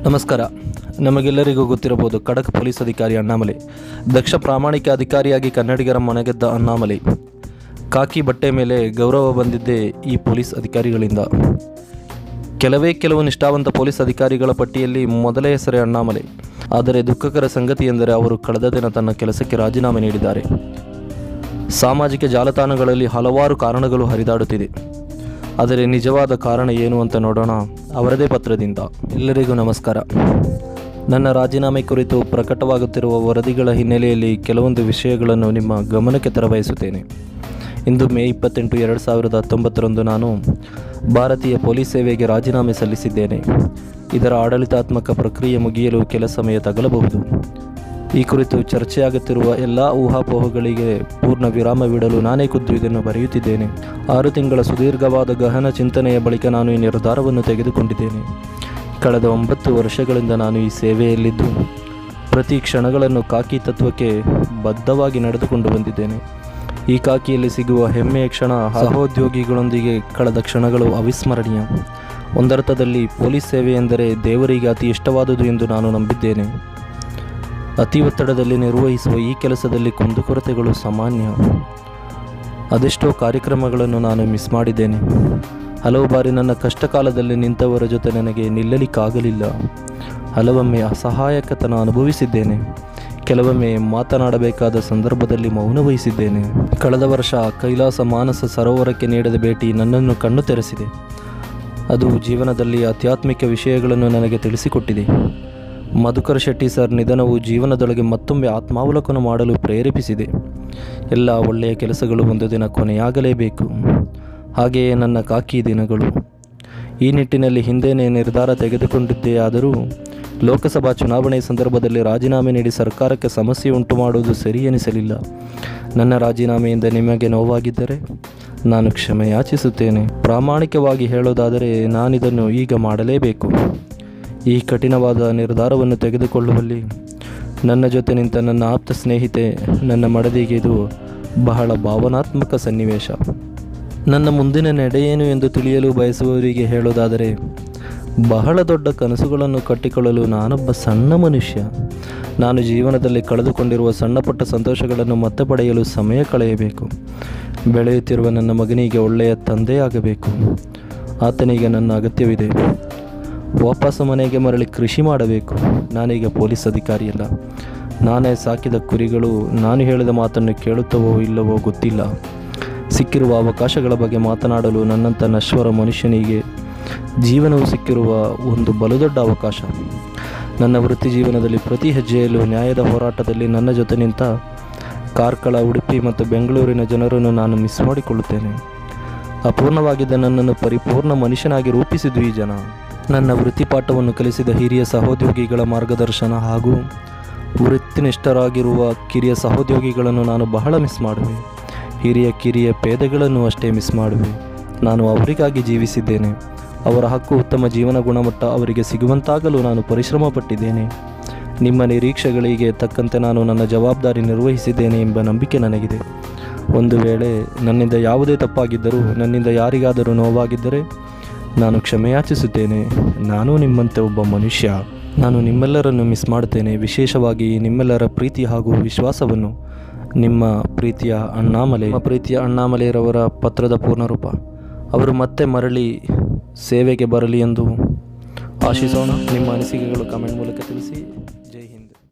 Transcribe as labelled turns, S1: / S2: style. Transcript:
S1: ನಮಸ್ಕಾರ ನಮಗೆಲ್ಲರಿಗೂ ಗೊತ್ತಿರಬಹುದು ಖಡಕ್ ಪೊಲೀಸ್ ಅಧಿಕಾರಿ ಅಣ್ಣಾಮಲೈ ದಕ್ಷ ಪ್ರಾಮಾಣಿಕ ಅಧಿಕಾರಿಯಾಗಿ ಕನ್ನಡಿಗರ ಮನೆಗೆದ್ದ ಅಣ್ಣಾಮಲೈ ಕಾಕಿ ಬಟ್ಟೆ ಮೇಲೆ ಗೌರವ ಬಂದಿದ್ದೇ ಈ ಪೊಲೀಸ್ ಅಧಿಕಾರಿಗಳಿಂದ ಕೆಲವೇ ಕೆಲವು ನಿಷ್ಠಾವಂತ ಪೊಲೀಸ್ ಅಧಿಕಾರಿಗಳ ಪಟ್ಟಿಯಲ್ಲಿ ಮೊದಲೇ ಹೆಸರೇ ಅಣ್ಣಾಮಲೈ ಆದರೆ ದುಃಖಕರ ಸಂಗತಿ ಎಂದರೆ ಅವರು ಕಳೆದ ದಿನ ತನ್ನ ಕೆಲಸಕ್ಕೆ ರಾಜೀನಾಮೆ ನೀಡಿದ್ದಾರೆ ಸಾಮಾಜಿಕ ಜಾಲತಾಣಗಳಲ್ಲಿ ಹಲವಾರು ಕಾರಣಗಳು ಹರಿದಾಡುತ್ತಿದೆ ಆದರೆ ನಿಜವಾದ ಕಾರಣ ಏನು ಅಂತ ನೋಡೋಣ ಅವರದೇ ಪತ್ರದಿಂದ ಎಲ್ಲರಿಗೂ ನಮಸ್ಕಾರ ನನ್ನ ರಾಜೀನಾಮೆ ಕುರಿತು ಪ್ರಕಟವಾಗುತ್ತಿರುವ ವರದಿಗಳ ಹಿನ್ನೆಲೆಯಲ್ಲಿ ಕೆಲವೊಂದು ವಿಷಯಗಳನ್ನು ನಿಮ್ಮ ಗಮನಕ್ಕೆ ತರಬಯಸುತ್ತೇನೆ ಇಂದು ಮೇ ಇಪ್ಪತ್ತೆಂಟು ಎರಡು ಸಾವಿರದ ಹತ್ತೊಂಬತ್ತರಂದು ನಾನು ಭಾರತೀಯ ಪೊಲೀಸ್ ಸೇವೆಗೆ ರಾಜೀನಾಮೆ ಸಲ್ಲಿಸಿದ್ದೇನೆ ಇದರ ಆಡಳಿತಾತ್ಮಕ ಪ್ರಕ್ರಿಯೆ ಮುಗಿಯಲು ಕೆಲ ಸಮಯ ತಗಲಬಹುದು ಈ ಕುರಿತು ಚರ್ಚೆಯಾಗುತ್ತಿರುವ ಎಲ್ಲ ಊಹಾಪೋಹಗಳಿಗೆ ಪೂರ್ಣ ವಿರಾಮವಿಡಲು ನಾನೇ ಖುದ್ದು ಇದನ್ನು ಬರೆಯುತ್ತಿದ್ದೇನೆ ಆರು ತಿಂಗಳ ಸುದೀರ್ಘವಾದ ಗಹನ ಚಿಂತನೆಯ ಬಳಿಕ ನಾನು ಈ ನಿರ್ಧಾರವನ್ನು ತೆಗೆದುಕೊಂಡಿದ್ದೇನೆ ಕಳೆದ ಒಂಬತ್ತು ವರ್ಷಗಳಿಂದ ನಾನು ಈ ಸೇವೆಯಲ್ಲಿದ್ದು ಪ್ರತಿ ಕ್ಷಣಗಳನ್ನು ಕಾಕಿ ತತ್ವಕ್ಕೆ ಬದ್ಧವಾಗಿ ನಡೆದುಕೊಂಡು ಬಂದಿದ್ದೇನೆ ಈ ಕಾಕಿಯಲ್ಲಿ ಸಿಗುವ ಹೆಮ್ಮೆಯ ಕ್ಷಣ ಸಹೋದ್ಯೋಗಿಗಳೊಂದಿಗೆ ಕಳೆದ ಕ್ಷಣಗಳು ಅವಿಸ್ಮರಣೀಯ ಒಂದರ್ಥದಲ್ಲಿ ಪೊಲೀಸ್ ಸೇವೆ ಎಂದರೆ ದೇವರಿಗೆ ಅತಿ ಇಷ್ಟವಾದುದು ಎಂದು ನಾನು ನಂಬಿದ್ದೇನೆ ಅತಿ ಒತ್ತಡದಲ್ಲಿ ನಿರ್ವಹಿಸುವ ಈ ಕೆಲಸದಲ್ಲಿ ಕುಂದುಕೊರತೆಗಳು ಸಾಮಾನ್ಯ ಅದೆಷ್ಟೋ ಕಾರ್ಯಕ್ರಮಗಳನ್ನು ನಾನು ಮಿಸ್ ಮಾಡಿದ್ದೇನೆ ಹಲವು ಬಾರಿ ನನ್ನ ಕಷ್ಟ ಕಾಲದಲ್ಲಿ ನಿಂತವರ ಜೊತೆ ನನಗೆ ನಿಲ್ಲಲಿಕ್ಕಾಗಲಿಲ್ಲ ಹಲವೊಮ್ಮೆ ಅಸಹಾಯಕತನ ಅನುಭವಿಸಿದ್ದೇನೆ ಕೆಲವೊಮ್ಮೆ ಮಾತನಾಡಬೇಕಾದ ಸಂದರ್ಭದಲ್ಲಿ ಮೌನ ವಹಿಸಿದ್ದೇನೆ ಕಳೆದ ವರ್ಷ ಕೈಲಾಸ ಮಾನಸ ಸರೋವರಕ್ಕೆ ನೀಡಿದ ಭೇಟಿ ನನ್ನನ್ನು ಕಣ್ಣು ತೆರೆಸಿದೆ ಅದು ಜೀವನದಲ್ಲಿ ಆಧ್ಯಾತ್ಮಿಕ ವಿಷಯಗಳನ್ನು ನನಗೆ ತಿಳಿಸಿಕೊಟ್ಟಿದೆ ಮಧುಕರ್ ಶೆಟ್ಟಿ ಸರ್ ನಿಧನವು ಜೀವನದೊಳಗೆ ಮತ್ತೊಮ್ಮೆ ಆತ್ಮಾವಲೋಕನ ಮಾಡಲು ಪ್ರೇರೇಪಿಸಿದೆ ಎಲ್ಲ ಒಳ್ಳೆಯ ಕೆಲಸಗಳು ಒಂದು ದಿನ ಕೊನೆಯಾಗಲೇಬೇಕು ಹಾಗೆಯೇ ನನ್ನ ಕಾಕಿ ದಿನಗಳು ಈ ನಿಟ್ಟಿನಲ್ಲಿ ಹಿಂದೆಯೇ ನಿರ್ಧಾರ ತೆಗೆದುಕೊಂಡಿದ್ದೇ ಆದರೂ ಲೋಕಸಭಾ ಚುನಾವಣೆ ಸಂದರ್ಭದಲ್ಲಿ ರಾಜೀನಾಮೆ ನೀಡಿ ಸರ್ಕಾರಕ್ಕೆ ಸಮಸ್ಯೆ ಉಂಟು ಮಾಡುವುದು ಸರಿ ಎನಿಸಲಿಲ್ಲ ನನ್ನ ರಾಜೀನಾಮೆಯಿಂದ ನಿಮಗೆ ನೋವಾಗಿದ್ದರೆ ನಾನು ಕ್ಷಮೆ ಯಾಚಿಸುತ್ತೇನೆ ಪ್ರಾಮಾಣಿಕವಾಗಿ ಹೇಳೋದಾದರೆ ನಾನಿದನ್ನು ಈಗ ಮಾಡಲೇಬೇಕು ಈ ಕಠಿಣವಾದ ನಿರ್ಧಾರವನ್ನು ತೆಗೆದುಕೊಳ್ಳುವಲ್ಲಿ ನನ್ನ ಜೊತೆ ನಿಂತ ನನ್ನ ಆಪ್ತ ಸ್ನೇಹಿತೆ ನನ್ನ ಮಡದಿಗೆ ಇದು ಬಹಳ ಭಾವನಾತ್ಮಕ ಸನ್ನಿವೇಶ ನನ್ನ ಮುಂದಿನ ನಡೆಯೇನು ಎಂದು ತಿಳಿಯಲು ಬಯಸುವವರಿಗೆ ಹೇಳೋದಾದರೆ ಬಹಳ ದೊಡ್ಡ ಕನಸುಗಳನ್ನು ಕಟ್ಟಿಕೊಳ್ಳಲು ನಾನೊಬ್ಬ ಸಣ್ಣ ಮನುಷ್ಯ ನಾನು ಜೀವನದಲ್ಲಿ ಕಳೆದುಕೊಂಡಿರುವ ಸಣ್ಣಪುಟ್ಟ ಸಂತೋಷಗಳನ್ನು ಮತ್ತೆ ಪಡೆಯಲು ಸಮಯ ಕಳೆಯಬೇಕು ಬೆಳೆಯುತ್ತಿರುವ ನನ್ನ ಮಗನಿಗೆ ಒಳ್ಳೆಯ ತಂದೆಯಾಗಬೇಕು ಆತನಿಗೆ ನನ್ನ ಅಗತ್ಯವಿದೆ ವಾಪಸ್ಸು ಮನೆಗೆ ಮರಳಿ ಕೃಷಿ ಮಾಡಬೇಕು ನಾನೀಗ ಪೊಲೀಸ್ ಅಧಿಕಾರಿಯಲ್ಲ ನಾನೇ ಸಾಕಿದ ಕುರಿಗಳು ನಾನು ಹೇಳಿದ ಮಾತನ್ನು ಕೇಳುತ್ತವೋ ಇಲ್ಲವೋ ಗೊತ್ತಿಲ್ಲ ಸಿಕ್ಕಿರುವ ಅವಕಾಶಗಳ ಬಗ್ಗೆ ಮಾತನಾಡಲು ನನ್ನಂಥ ನಶ್ವರ ಮನುಷ್ಯನಿಗೆ ಜೀವನವು ಸಿಕ್ಕಿರುವ ಒಂದು ಬಲುದೊಡ್ಡ ಅವಕಾಶ ನನ್ನ ವೃತ್ತಿ ಜೀವನದಲ್ಲಿ ಪ್ರತಿ ಹೆಜ್ಜೆಯಲ್ಲೂ ನ್ಯಾಯದ ಹೋರಾಟದಲ್ಲಿ ನನ್ನ ಜೊತೆ ನಿಂತ ಕಾರ್ಕಳ ಉಡುಪಿ ಮತ್ತು ಬೆಂಗಳೂರಿನ ಜನರನ್ನು ನಾನು ಮಿಸ್ ಮಾಡಿಕೊಳ್ಳುತ್ತೇನೆ ಅಪೂರ್ಣವಾಗಿದ್ದ ನನ್ನನ್ನು ಪರಿಪೂರ್ಣ ಮನುಷ್ಯನಾಗಿ ರೂಪಿಸಿದ್ದು ಈ ಜನ ನನ್ನ ವೃತ್ತಿಪಾಠವನ್ನು ಕಲಿಸಿದ ಹಿರಿಯ ಸಹೋದ್ಯೋಗಿಗಳ ಮಾರ್ಗದರ್ಶನ ಹಾಗೂ ವೃತ್ತಿನಿಷ್ಠರಾಗಿರುವ ಕಿರಿಯ ಸಹೋದ್ಯೋಗಿಗಳನ್ನು ನಾನು ಬಹಳ ಮಿಸ್ ಮಾಡುವೆ ಹಿರಿಯ ಕಿರಿಯ ಪೇದೆಗಳನ್ನು ಅಷ್ಟೇ ಮಿಸ್ ಮಾಡುವೆ ನಾನು ಅವರಿಗಾಗಿ ಜೀವಿಸಿದ್ದೇನೆ ಅವರ ಹಕ್ಕು ಉತ್ತಮ ಜೀವನ ಗುಣಮಟ್ಟ ಅವರಿಗೆ ಸಿಗುವಂತಾಗಲು ನಾನು ಪರಿಶ್ರಮ ಪಟ್ಟಿದ್ದೇನೆ ನಿಮ್ಮ ನಿರೀಕ್ಷೆಗಳಿಗೆ ತಕ್ಕಂತೆ ನಾನು ನನ್ನ ಜವಾಬ್ದಾರಿ ನಿರ್ವಹಿಸಿದ್ದೇನೆ ಎಂಬ ನಂಬಿಕೆ ನನಗಿದೆ ಒಂದು ವೇಳೆ ನನ್ನಿಂದ ಯಾವುದೇ ತಪ್ಪಾಗಿದ್ದರೂ ನನ್ನಿಂದ ಯಾರಿಗಾದರೂ ನೋವಾಗಿದ್ದರೆ ನಾನು ಕ್ಷಮೆಯಾಚಿಸುತ್ತೇನೆ ನಾನು ನಿಮ್ಮಂತೆ ಒಬ್ಬ ಮನುಷ್ಯ ನಾನು ನಿಮ್ಮೆಲ್ಲರನ್ನು ಮಿಸ್ ಮಾಡುತ್ತೇನೆ ವಿಶೇಷವಾಗಿ ನಿಮ್ಮೆಲ್ಲರ ಪ್ರೀತಿ ಹಾಗೂ ವಿಶ್ವಾಸವನ್ನು ನಿಮ್ಮ ಪ್ರೀತಿಯ ಅಣ್ಣಾಮಲೆ ನಿಮ್ಮ ಪ್ರೀತಿಯ ಅಣ್ಣಾಮಲೆಯರವರ ಪತ್ರದ ಪೂರ್ಣರೂಪ ಅವರು ಮತ್ತೆ ಮರಳಿ ಸೇವೆಗೆ ಬರಲಿ ಎಂದು ಆಶಿಸೋಣ ನಿಮ್ಮ ಅನಿಸಿಕೆಗಳು ಕಮೆಂಟ್ ಮೂಲಕ ತಿಳಿಸಿ ಜೈ ಹಿಂದ್